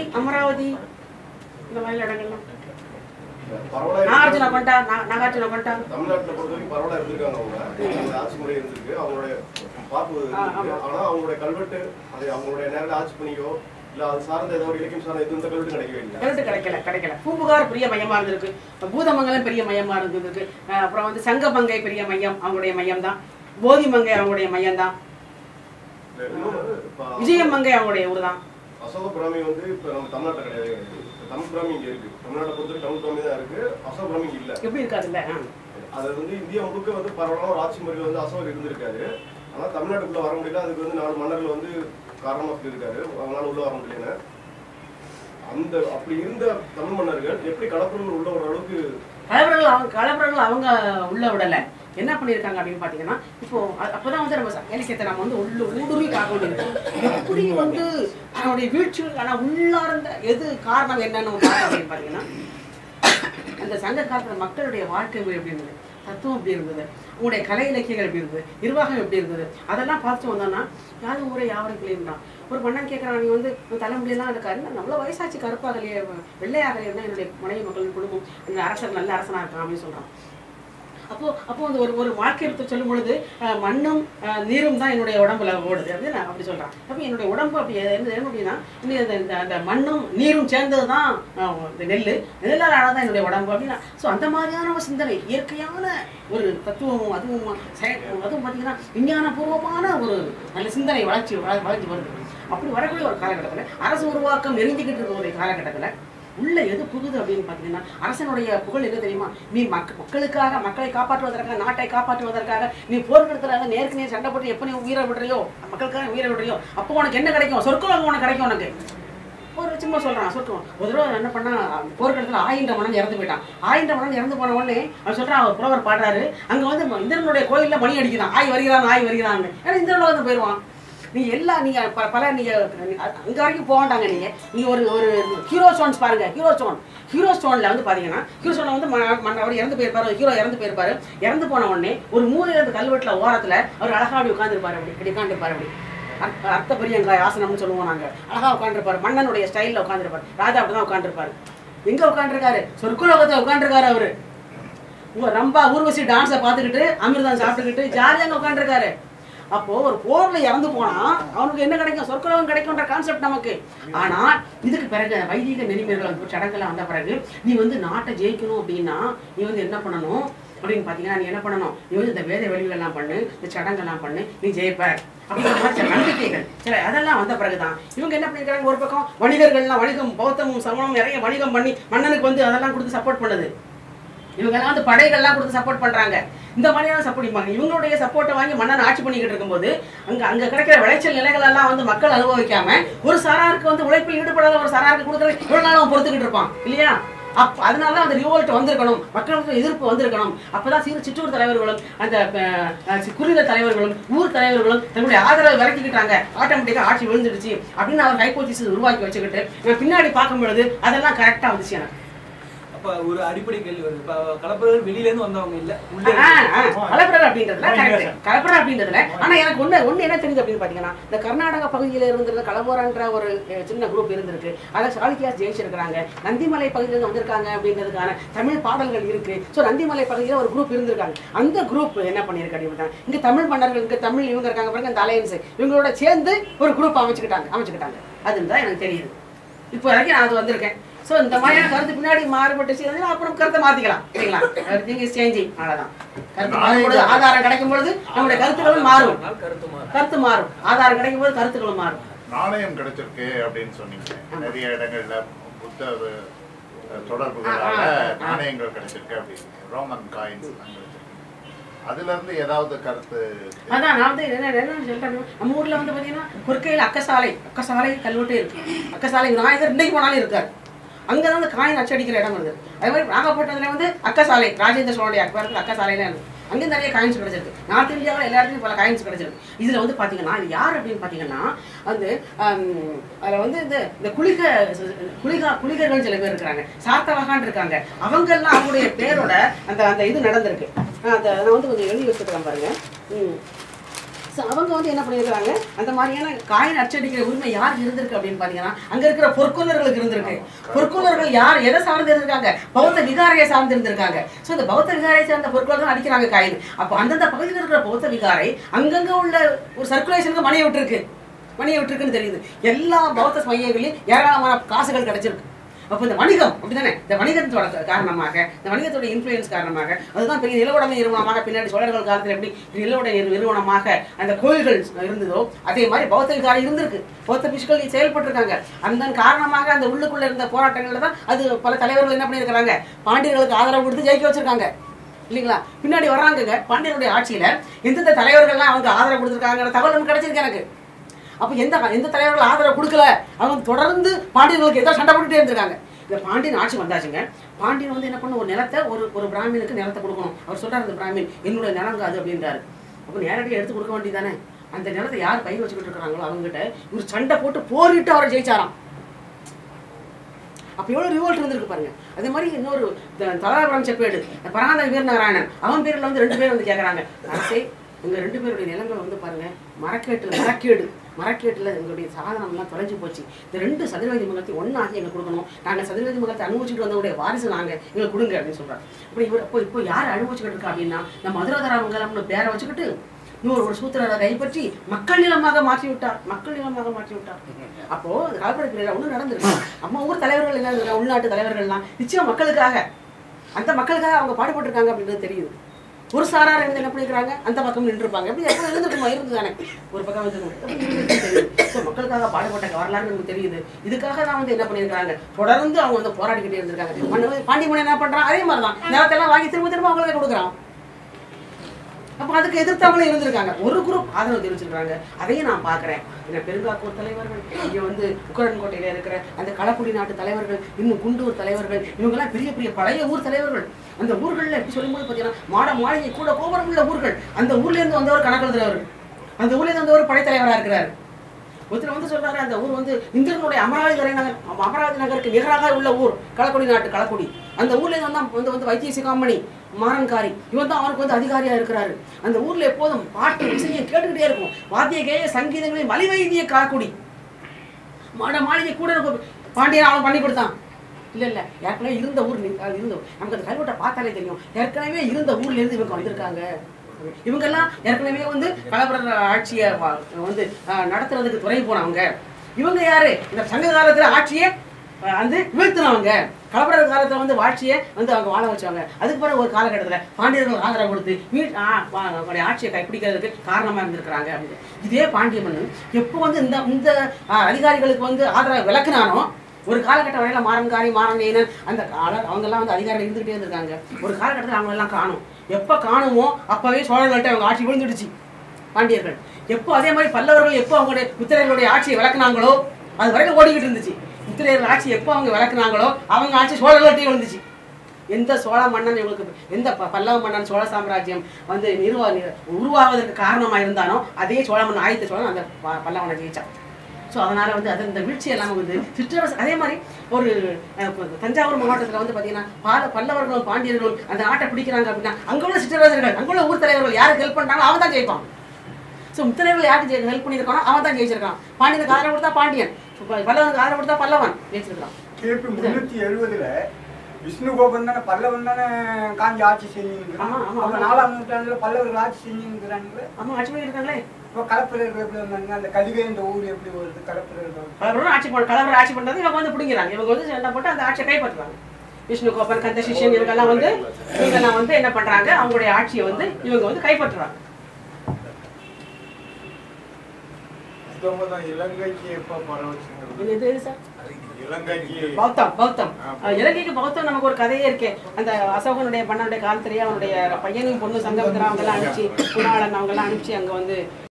அமராவதி இந்த மாதிரி இடங்கள்லாம் பரவலா நாகார்ஜுனா இருக்கு. கொண்டா நா- நாகார்ஜுனா கொண்டா தமிழ்நாட்டுல பொறுத்த வரைக்கும் பரவலா இருந்திருக்காங்க அவங்க அவங்களோட ஆட்சி முறை இருந்திருக்கு அவங்களுடைய பாப்பு இருந்திருக்கு ஆனா அவங்களுடைய கல்வெட்டு அது அவங்களுடைய நேரில் ஆட்சி பணியோ இல்ல அது சார்ந்த ஏதோ ஒரு இலக்கியம் சார்ந்த எதுவும் இந்த கல்வெட்டு கிடைக்கவே இல்லை கரெக்ட் கிடைக்கல கிடைக்கல பூம்புகார் பெரிய மையமா இருந்திருக்கு பூதமங்கலம் பெரிய மையமா இருந்திருக்கு அஹ் அப்புறம் வந்து சங்கமங்கை பெரிய மையம் அவங்களுடைய மையம் தான் போதிமங்கை அவங்களுடைய மையம் தான் இல்ல, இன்னொன்னு இப்ப விஜயமங்கை அவங்களுடைய ஊர் தான் அசோக பிராமி வந்து இப்ப நம்ம தமிழ்நாட்டுல கிடையாது இப்ப தமிழ் பிராமி இங்க இருக்கு தமிழ்நாட்டை பொறுத்தவரைக்கும் தமிழ் பிராமி தான் இருக்கு அசோக பிராமி இங்க இல்ல எப்படி இருக்காதுல்ல ஆ. அது வந்து இந்தியா முழுக்க வந்து பரவலான ஒரு ஆட்சி முறையில் வந்து அசோகர் இருந்திருக்காரு ஆனா தமிழ்நாட்டுக்குள்ள வர முடியல அதுக்கு வந்து நாலு மன்னர்கள் வந்து காரணமா சொல்லியிருக்காரு அவங்களால உள்ள வர முடியல அந்த அப்படி இருந்த தமிழ் மன்னர்கள் எப்படி கடற்பொருள் உள்ள ஒரு அளவுக்கு கலவரங்கள் அவங்க கலவரங்கள் அவங்க உள்ள விடல என்ன பண்ணியிருக்காங்க அப்படின்னு பார்த்தீங்கன்னா இப்போ அ- அப்பதான் வந்து நம்ம இலக்கியத்தை நம்ம வந்து உள்ள ஊடுருவி பார்க்க வேண்டியது எப்படி வந்து அவனுடைய வீழ்ச்சிகளுக்கான உள்ளார்ந்த எது காரணம் என்னன்னு ஒரு பார்க்க அப்படின்னு பார்த்தீங்கன்னா அந்த சங்க காலத்துல மக்களுடைய வாழ்க்கை முறை எப்படி இருந்தது தத்துவம் எப்படி இருந்தது உங்களுடைய கலை இலக்கியங்கள் எப்படி இருந்தது நிர்வாகம் எப்படி இருந்தது அதெல்லாம் பார்த்து வந்தோம்னா யாரும் ஊரே யாரும் பிள்ளைன்றான் ஒரு மன்னன் கேட்குறான் நீ வந்து உன் தலைமுடியெல்லாம் இருக்காரு நம்மள வயசாச்சு கருப்பாகலையே வெள்ளையாகலையே தான் என்னுடைய மனைவி மக்களின் குடும்பம் அந்த அரசர் நல்ல அரசனா இருக்கான் அப்படின்னு சொல்றான் அப்போ அப்போ அந்த ஒரு ஒரு வாழ்க்கை எடுத்து சொல்லும் பொழுது அஹ், மண்ணும் அஹ், நீரும் தான் என்னுடைய உடம்புல ஓடுது அப்படின்னு நான் அப்படி சொல்றான் அப்போ என்னுடைய உடம்பு அப்படி என்ன என்ன அப்படின்னா இன்னும் இந்த இந்த அந்த மண்ணும் நீரும் சேர்ந்தது தான் அஹ், இந்த நெல் நெல்லால் ஆனதான் என்னுடைய உடம்பு அப்படின்னா ஸோ அந்த மாதிரியான ஒரு சிந்தனை இயற்கையான ஒரு தத்துவமும் அதுவும் செயல் அதுவும் பார்த்தீங்கன்னா விஞ்ஞானபூர்வமான ஒரு நல்ல சிந்தனை வளர்ச்சி வள- வளர்ச்சி வருது அப்படி வரக்கூடிய ஒரு காலகட்டத்தில் அரசு உருவாக்கம் நெருங்கிக்கிட்டு இருக்க ஒரு காலகட்டத்தில் உள்ள எது புகுது அப்படின்னு பார்த்தீங்கன்னா அரசனுடைய புகழ் என்ன தெரியுமா நீ மக்க மக்களுக்காக மக்களை காப்பாற்றுவதற்காக நாட்டை காப்பாற்றுவதற்காக நீ போர்க்களத்துல நேருக்கு நேர் சண்டை போட்டு எப்போ நீ உயிரை விடுறியோ மக்களுக்காக உயிரை விடுறியோ அப்போ உனக்கு என்ன கிடைக்கும் சொர்க்கம் உனக்கு கிடைக்கும் உனக்கு ஒரு சும்மா சொல்றான் சொர்க்கம் ஒரு தடவை என்ன பண்ணா போர்க்களத்துல ஆயின்ற மனம் இறந்து போயிட்டான் ஆயின்ற மனம் இறந்து போன உடனே அவன் சொல்றான் அவர் புலவர் பாடுறாரு அங்க வந்து இந்திரனுடைய கோயில்ல மணி அடிக்கிறான் ஆய் வருகிறான் ஆய் வருகிறான்னு ஏன்னா இந்திரனுல வந்து போயிடுவான் நீ எல்லாம் நீங்க ப- பல நீங்க அங்க வரைக்கும் போக வேண்டாங்க நீங்க நீங்க ஒரு ஒரு ஹீரோ ஸ்டோன்ஸ் பாருங்க ஹீரோ ஸ்டோன் ஹீரோ ஸ்டோன்ல வந்து பாத்தீங்கன்னா ஹீரோ ஸ்டோன்ல வந்து ம- மன்ன- அவர் இறந்து போயிருப்பாரு ஹீரோ இறந்து போயிருப்பாரு இறந்து போன உடனே ஒரு மூலையில இருந்த கல்வெட்டுல ஓரத்துல அவர் அழகா அப்படி உட்காந்துருப்பாரு அப்படி இப்படி உட்காந்துருப்பாரு அப்படி அர்த்த- அர்த்த பெரியங்க ஆசனம்னு சொல்லுவோம் நாங்க அழகா உட்காந்துருப்பாரு மன்னனுடைய ஸ்டைல்ல உட்காந்துருப்பாரு ராஜா அப்படிதான் உட்காந்துருப்பாரு எங்க உட்காந்துருக்காரு சொர்க்குலோகத்துல உட்காந்துருக்காரு அவரு உங்க ரம்பா ஊர்வசி டான்ஸை பார்த்துக்கிட்டு அமிர்தம் சாப்பிட்டுக்கிட்டு ஜாலியாக அங்கே உட்காந்துருக்காரு அப்போ ஒரு போர்ல இறந்து போனா அவனுக்கு என்ன கிடைக்கும் சொர்க்கலோகம் கிடைக்கும்ன்ற கான்செப்ட் நமக்கு ஆனா இதுக்கு பிறகு வைதிக நெறிமுறைகள் வந்து சடங்கெல்லாம் வந்த பிறகு நீ வந்து நாட்டை ஜெயிக்கணும் அப்படின்னா நீ வந்து என்ன பண்ணணும் அப்படின்னு பார்த்தீங்கன்னா நீ என்ன பண்ணணும் நீ வந்து இந்த வேத வெளிகளெல்லாம் பண்ணு இந்த சடங்கெல்லாம் பண்ணு நீ ஜெயிப்ப அப்படிங்கிற மாதிரி சில நம்பிக்கைகள் சில அதெல்லாம் வந்த பிறகுதான் இவங்க என்ன பண்ணிருக்காங்க ஒரு பக்கம் வணிகர்கள்லாம் வணிகம் பௌத்தமும் சமணம் நிறைய வணிகம் பண்ணி மன்னனுக்கு வந்து அதெல்லாம் கொடுத்து சப்போர்ட் பண்ணுது இவங்கெல்லாம் வந்து படைகள்லாம் கொடுத்து சப்போர்ட் பண்றாங்க இந்த மாதிரியான சப்போர்ட் பண்ணாங்க இவங்களுடைய சப்போர்ட்டை வாங்கி மன்னன் ஆட்சி பண்ணிக்கிட்டு இருக்கும்போது அங்க அங்க கிடைக்கிற விளைச்சல் நிலைகள் எல்லாம் வந்து மக்கள் அனுபவிக்காம ஒரு சாராருக்கு வந்து உழைப்பில் ஈடுபடாத ஒரு சாராருக்கு கொடுக்குறது இவ்வளவு நாள் அவன் பொறுத்துக்கிட்டு இருப்பான் இல்லையா அப் அதனால தான் அந்த ரிவோல்ட் வந்திருக்கணும் மக்களுக்கு எதிர்ப்பு வந்திருக்கணும் அப்பதான் சிறு சிற்றூர் தலைவர்களும் அந்த அஹ், அஹ், குறித தலைவர்களும் ஊர் தலைவர்களும் தன்னுடைய ஆதரவை விளக்கிக்கிட்டாங்க ஆட்டோமேட்டிக்கா ஆட்சி விழுந்துடுச்சு அப்படின்னு அவர் ஹைபோதிசிஸ் உருவாக்கி வச்சுக்கிட்டு நான் பின்னாடி பார்க்கும் பொழுது அதெல்லாம் கரெக்டா வந்துச்சு எனக்கு அப்ப ஒரு அடிப்படை கேள்வி வருது இப்ப கலப்பரர்கள் வெளியில இருந்து வந்தவங்க இல்ல உள்ளே ஆ, ஆ, கலப்பரர் அப்படின்றதுல correct. கலப்பரர் அப்படின்றதுல ஆனா எனக்கு ஒண்ணு ஒண்ணு என்ன தெரியுது அப்படின்னு பாத்தீங்கன்னா இந்த கர்நாடக பகுதியில இருந்திருந்த கலபோரான்ற ஒரு அஹ், சின்ன குரூப் இருந்திருக்கு அதை சாளுக்கியாஸ் ஜெயிச்சிருக்கிறாங்க நந்திமலை பகுதியில இருந்து வந்திருக்காங்க அப்படின்றதுக்கான தமிழ் பாடல்கள் இருக்கு சோ நந்திமலை பகுதியில ஒரு குரூப் இருந்திருக்காங்க அந்த குரூப் என்ன பண்ணிருக்கு அப்படின்னா இங்க தமிழ் மன்னர்கள் இங்க தமிழ் இவங்க இருக்காங்க பாருங்க இந்த அலையன்ஸ் இவங்களோட சேர்ந்து ஒரு குரூப் அமைச்சுக்கிட்டாங்க அமைச்சுக்கிட்டாங்க அதுதான் எனக்கு தெரியுது இப்போ வரைக்கும் நான் அது வந்திருக்கேன் சோ இந்த மாதிரியான கருத்து பின்னாடி மாறுபட்டுச்சு அதுனா அப்புறம் கருத்தை மாத்திக்கலாம் சரிங்களா எவ்ரிதிங் இஸ் சேஞ்சிங் அவ்வளவுதான் கருத்து மாறும் பொழுது ஆதாரம் கிடைக்கும் பொழுது நம்முடைய கருத்துக்களும் மாறும் கருத்து மாறும் கருத்து மாறும் ஆதாரம் கிடைக்கும் போது கருத்துக்களும் மாறும் நாணயம் கிடைச்சிருக்கு அப்படின்னு சொன்னீங்க நிறைய இடங்கள்ல புத்த அஹ், தொடர்புகளால ஆ, ஆ, ஆ. நாணயங்கள் கிடைச்சிருக்கு அப்படின்னு ரோமன் காயின்ஸ் அதுல இருந்து ஏதாவது கருத்து அதான் நான் வந்து என்ன என்ன சொல்றேன் நம்ம ஊர்ல வந்து பாத்தீங்கன்னா குறுக்கையில் அக்கசாலை அக்கசாலை கல்வெட்டு இருக்கு அக்கசாலை விநாயகர் இன்னைக்கு போனாலும் இருக்காரு அங்கதான் அந்த காயின் அச்சடிக்கிற இடம் வருது அதே மாதிரி நாகப்பட்டினத்துல வந்து அக்கசாலை ராஜேந்திர சோழனுடைய அக்பருக்கு அக்கசாலையில இருக்கு அங்கே நிறைய காயின்ஸ் கிடைச்சிருக்கு நார்த் இந்தியாவில் எல்லா இடத்துலையும் பல காயின்ஸ் கிடைச்சிருக்கு இதுல வந்து பாத்தீங்கன்னா இது யார் அப்படின்னு பாத்தீங்கன்னா வந்து ஹம், அதுல வந்து இந்த இந்த குளிக குளிகா குளிகர்கள் சில பேர் இருக்கிறாங்க சாத்தவகான் இருக்காங்க அவங்கெல்லாம் அவங்களுடைய பேரோட அந்த அந்த இது நடந்திருக்கு நான் அந்த நான் வந்து கொஞ்சம் எழுதி வச்சுருக்கேன் பாருங்க ம் ஸோ அவங்க வந்து என்ன பண்ணியிருக்காங்க அந்த மாதிரியான காயின் அச்சடிக்கிற உரிமை யாருக்கு இருந்திருக்கு அப்படின்னு பார்த்தீங்கன்னா அங்க இருக்கிற பொற்கொள்ளர்களுக்கு இருந்திருக்கு பொற்கொள்ளர்கள் யார் எதை சார்ந்து இருந்திருக்காங்க பௌத்த விகாரையை சார்ந்து இருந்திருக்காங்க ஸோ இந்த பௌத்த விகாரை சார்ந்த பொற்கொள்ளர்கள் அடிக்கிறாங்க காயின் அப்போ அந்தந்த பகுதியில் இருக்கிற பௌத்த விகாரை அங்கங்க உள்ள ஒரு சர்க்குலேஷனுக்கு மணியை விட்டுருக்கு மணியை விட்டுருக்குன்னு தெரியுது எல்லா பௌத்த மையங்களையும் ஏராளமான காசுகள் கிடைச்சிருக்கு அப்போ இந்த வணிகம் அப்படிதானே இந்த வணிகத்தோட கா- காரணமாக இந்த வணிகத்தோட இன்ஃப்ளூயன்ஸ் காரணமாக அதுதான் பெரிய நிலவுடைமை நிறுவனமாக பின்னாடி சோழர்கள் காலத்தில் எப்படி நிலவுடைய நிறுவனமாக அந்த கோயில்கள் இருந்ததோ அதே மாதிரி பௌத்த விகாரம் இருந்திருக்கு பௌத்த பிஷ்கள் செயல்பட்டிருக்காங்க அந்த காரணமாக அந்த உள்ளுக்குள்ள இருந்த போராட்டங்கள்ல தான் அது பல தலைவர்கள் என்ன பண்ணியிருக்கிறாங்க பாண்டியர்களுக்கு ஆதரவு கொடுத்து ஜெயிக்க வச்சிருக்காங்க இல்லைங்களா பின்னாடி வர்றாங்கங்க பாண்டியருடைய ஆட்சியில எந்தெந்த தலைவர்கள்லாம் அவங்க ஆதரவு கொடுத்துருக்காங்கிற தகவல் நமக்கு கிடைச்சிருக்கு எனக்கு அப்ப எந்த எந்த தலைவர்கள் ஆதரவு கொடுக்கல அவங்க தொடர்ந்து பாண்டியர்களுக்கு ஏதோ சண்டை போட்டுட்டே இருந்திருக்காங்க இந்த பாண்டியன் ஆட்சி வந்தாச்சுங்க பாண்டியன் வந்து என்ன பண்ண ஒரு நிலத்தை ஒரு ஒரு பிராமினுக்கு நிலத்தை கொடுக்கணும் அவர் சொல்றாரு அந்த பிராமின் என்னுடைய நிலங்க அது அப்படின்றாரு அப்ப நேரடியாக எடுத்து கொடுக்க வேண்டியதானே அந்த நிலத்தை யார் பயிர் வச்சுக்கிட்டு இருக்காங்களோ அவங்ககிட்ட இவர் சண்டை போட்டு போரிட்டு அவரை ஜெயிச்சாராம் அப்ப எவ்வளவு ரிவோல்ட் இருந்திருக்கு பாருங்க அதே மாதிரி இன்னொரு த- தலாபுரம் செப்பேடு பராந்த வீரநாராயணன் அவன் பேர்ல வந்து ரெண்டு பேர் வந்து கேக்குறாங்க அரசே எங்க ரெண்டு பேருடைய நிலங்கள் வந்து பாருங்க மரக்கேட்டுல மரக்கேடு மரக்கேட்டுல எங்களுடைய சாதனம் எல்லாம் தொலைஞ்சு போச்சு இந்த ரெண்டு சதுரவேதி மங்கலத்தை ஒன்னாகி எங்களுக்கு கொடுக்கணும் நாங்க சதுரவேதி மங்கலத்தை அனுபவிச்சுட்டு வந்தவங்களுடைய வாரிசு நாங்க எங்களுக்கு கொடுங்க அப்படின்னு சொல்றாரு அப்படி இவர் இப்போ இப்போ யார் அனுபவிச்சுக்கிட்டு இருக்கா அப்படின்னா இந்த மதுரதரா மங்கலம்னு பேரை வச்சுக்கிட்டு இன்னொரு ஒரு சூத்திரரை கைப்பற்றி மக்கள் நிலமாக மாற்றி விட்டார் மக்கள் நிலமாக மாற்றி விட்டார் அப்போ அந்த கால்பட பிள்ளைல ஒண்ணு நடந்திருக்கு நம்ம ஊர் தலைவர்கள் என்ன இருக்காங்க உள்நாட்டு தலைவர்கள்லாம் நிச்சயம் மக்களுக்காக அந்த மக்களுக்காக அவங்க பாடுபட்டிருக்காங்க அப்படின்றது தெரியுது ஒரு சாரார் இருந்து என்ன பண்ணிக்கிறாங்க அந்த பக்கம் நின்றுப்பாங்க எப்படி எப்போ இருந்துருக்குமா இருந்து தானே ஒரு பக்கம் வந்து ஸோ மக்களுக்காக பாடுபட்ட வரலாறு நமக்கு தெரியுது இதுக்காக தான் வந்து என்ன பண்ணியிருக்காங்க தொடர்ந்து அவங்க வந்து போராடிக்கிட்டே இருந்திருக்காங்க மன்ன- பாண்டியமணி என்ன பண்றான் அதே மாதிரி தான் நிலத்தெல்லாம் வாங்கி திரும்ப திரும்ப அவங்களுக்கு கொடுக்குறான் அப்போ அதுக்கு எதிர்த்தவங்களும் இருந்திருக்காங்க ஒரு குரூப் ஆதரவு தெரிவிச்சிருக்காங்க அதையும் நான் பார்க்குறேன் இந்த பெருங்காக்கூர் தலைவர்கள் இங்கே வந்து உக்கரன்கோட்டையில் இருக்கிற அந்த களக்குடி நாட்டு தலைவர்கள் இன்னும் குண்டூர் தலைவர்கள் இவங்கெல்லாம் பெரிய பெரிய பழைய ஊர் தலைவர்கள் அந்த ஊர்களில் எப்படி சொல்லும்போது பார்த்தீங்கன்னா மாட மாளிகை கூட கோபுரம் உள்ள ஊர்கள் அந்த ஊர்லேருந்து வந்தவர் கணக்கு தலைவர் அந்த ஊர்லேருந்து வந்தவர் படைத்தலைவராக இருக்கிறார் ஒருத்தர் வந்து சொல்றாரு அந்த ஊர் வந்து இந்திரனுடைய அமராவதி நகர் அமராவதி நகருக்கு நிகராக உள்ள ஊர் களக்குடி நாட்டு களக்குடி அந்த ஊர்ல இருந்து வந்தா வந்து வந்து வைத்திய சிகாமணி மாறன்காரி இவன் தான் அவருக்கு வந்து அதிகாரியா இருக்கிறாரு அந்த ஊர்ல எப்போதும் பாட்டு இசையை கேட்டுக்கிட்டே இருக்கும் வாத்திய கேய சங்கீதங்களையும் மலிவைத்திய காக்குடி மாட மாளிகை கூட இருக்கும் பாண்டியன் அவன் பண்ணி கொடுத்தான் இல்ல இல்ல ஏற்கனவே இருந்த ஊர் நீ- அது இருந்த நமக்கு அந்த கல்வெட்டை பார்த்தாலே தெரியும் ஏற்கனவே இருந்த ஊர்ல இருந்து இவங்க வந்திருக்காங்க இவங்கெல்லாம் ஏற்கனவே வந்து கலவர ஆட்சியை வ- வந்து அஹ், நடத்துறதுக்கு துறை போனவங்க இவங்க யாரு இந்த சங்க காலத்துல ஆட்சியை அஹ், வந்து வீழ்த்தினவங்க கலவர காலத்துல வந்து ஆட்சியை வந்து அவங்க வாழ வச்சவங்க அதுக்கு பிறகு ஒரு காலகட்டத்துல பாண்டியர்கள் ஆதரவு கொடுத்து மீ ஆ, வா- அவங்களுடைய ஆட்சியை கைப்பிடிக்கிறதுக்கு காரணமா இருந்திருக்கிறாங்க அப்படின்னு இதே பாண்டிய மன்னன் எப்போ வந்து இந்த இந்த அஹ், அதிகாரிகளுக்கு வந்து ஆதரவு விளக்குனானோ ஒரு காலகட்டம் வரையில மாறன்காரி மாறன் அந்த கால அவங்கெல்லாம் வந்து அதிகாரம் இருந்துகிட்டே இருந்திருக்காங்க ஒரு காலகட்டத்தில் அவங்க எல்லாம் காணும் எப்போ காணுமோ அப்பவே சோழர்கள்ட்ட அவங்க ஆட்சி விழுந்துடுச்சு பாண்டியர்கள் எப்போ அதே மாதிரி பல்லவர்கள் எப்போ அவங்களுடைய முத்திரையர்களுடைய ஆட்சியை விளக்குனாங்களோ அது வரைக்கும் ஓடிக்கிட்டு இருந்துச்சு முத்திரையர்கள் ஆட்சி எப்போ அவங்க விளக்குனாங்களோ அவங்க ஆட்சி சோழர்கள்ட்டையும் விழுந்துச்சு எந்த சோழ மன்னன் இவங்களுக்கு எந்த ப- பல்லவ மன்னன் சோழ சாம்ராஜ்யம் வந்து நிறுவ நி- உருவாவதற்கு காரணமா இருந்தானோ அதே சோழ மன்னன் ஆதித்த சோழன் அந்த ப- பல்லவனை ஜெயிச்சான் ஸோ அதனால வந்து அது இந்த வீழ்ச்சி எல்லாம் வந்து சிற்றரசு அதே மாதிரி ஒரு அஹ், இப்ப தஞ்சாவூர் மாவட்டத்தில் வந்து பார்த்தீங்கன்னா பால பல்லவர்களும் பாண்டியர்களும் அந்த நாட்டை பிடிக்கிறாங்க அப்படின்னா அங்க உள்ள சிற்றரசர்கள் அங்க உள்ள ஊர் தலைவர்கள் யாருக்கு ஹெல்ப் பண்றாங்களோ அவன் தான் ஜெயிப்பான் ஸோ முத்திரைகள் யாருக்கு ஹெல்ப் பண்ணியிருக்கானோ அவன் தான் ஜெயிச்சிருக்கான் பாண்டியனுக்கு ஆதரவு கொடுத்தா பாண்டியன் இப்ப பல்லவனுக்கு ஆதரவு கொடுத்தா பல்லவன் ஜெயிச்சிருக்கான் கிபி முன்னூத்தி எழுபதுல விஷ்ணு கோபன் தானே பல்லவன் தானே காஞ்சி ஆட்சி செஞ்சுருக்கிறான் ஆமா, ஆமா, அப்ப ஆமா. நாலாம் நூற்றாண்டுல பல்லவர்கள் ஆட்சி செஞ்சுருக்கிறாங்களே அம்மா ஆட்சி பண்ணியிருக்காங்களே இப்போ கலப்பிரர்கள் எப்படி வந்தாங்க அந்த கலிகை இந்த ஊர் எப்படி வருது கலப்பிரர்கள் கலவரம் ஆட்சி பண்ண கலவரம் ஆட்சி பண்றது இவங்க வந்து பிடிங்கிறாங்க இவங்க வந்து சண்டை போட்டு அந்த ஆட்சியை கைப்பற்றுறாங்க விஷ்ணு கோபன் கந்த சிஷ்யன் இவங்கெல்லாம் வந்து இவங்கெல்லாம் வந்து என்ன பண்றாங்க அவங்களுடைய ஆட்சியை வந்து இவங்க வந்து கைப்பற்றுறாங்க புத்தகம் இலங்கைக்கு எப்போ பரவச்சுங்கிறது இது எது சார் இலங்கைக்கு பௌத்தம் பௌத்தம் ஆ. அஹ் இலங்கைக்கு பௌத்தம் நமக்கு ஒரு கதையே இருக்கே அந்த அசோகனுடைய பண்ணனுடைய காலத்திலேயே அவனுடைய பையனையும் பொண்ணு சங்கமித்ரா அவங்கெல்லாம் அனுப்பிச்சு குணாளன் அவங்கெல்லாம் அனுப்பிச்சு அங்க வந்து